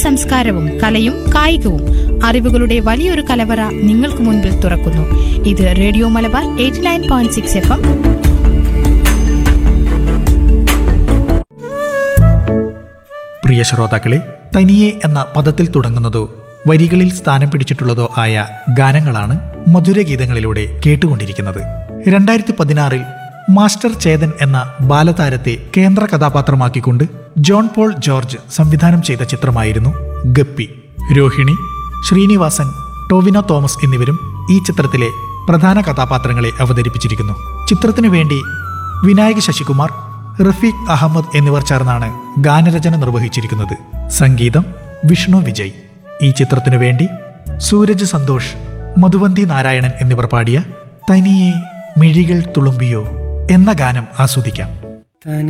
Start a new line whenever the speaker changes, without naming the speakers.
സംസ്കാരവും കലയും കായികവും അറിവുകളുടെ വലിയൊരു കലവറ നിങ്ങൾക്ക് മുൻപിൽ തുറക്കുന്നു ഇത് radio Malabar eighty nine point six F M
പ്രിയ ശ്രോതാക്കളെ തനിയെ എന്ന പദത്തിൽ തുടങ്ങുന്നതോ വരികളിൽ സ്ഥാനം പിടിച്ചിട്ടുള്ളതോ ആയ ഗാനങ്ങളാണ് മധുരഗീതങ്ങളിലൂടെ കേട്ടുകൊണ്ടിരിക്കുന്നത് രണ്ടായിരത്തി പതിനാറിൽ മാസ്റ്റർ ചേതൻ എന്ന ബാലതാരത്തെ കേന്ദ്ര കഥാപാത്രമാക്കിക്കൊണ്ട് ജോൺ പോൾ ജോർജ് സംവിധാനം ചെയ്ത ചിത്രമായിരുന്നു ഗപ്പി രോഹിണി ശ്രീനിവാസൻ ടോവിനോ തോമസ് എന്നിവരും ഈ ചിത്രത്തിലെ പ്രധാന കഥാപാത്രങ്ങളെ അവതരിപ്പിച്ചിരിക്കുന്നു ചിത്രത്തിനു വേണ്ടി വിനായക് ശശികുമാർ റഫീഖ് അഹമ്മദ് എന്നിവർ ചേർന്നാണ് ഗാനരചന നിർവഹിച്ചിരിക്കുന്നത് സംഗീതം വിഷ്ണു വിജയ് ഈ ചിത്രത്തിനു വേണ്ടി സൂരജ് സന്തോഷ് മധുവന്തി നാരായണൻ എന്നിവർ പാടിയ തനിയെ മിഴികൾ തുളുമ്പിയോ എന്ന ഗാനം ആസ്വദിക്കാം
തനി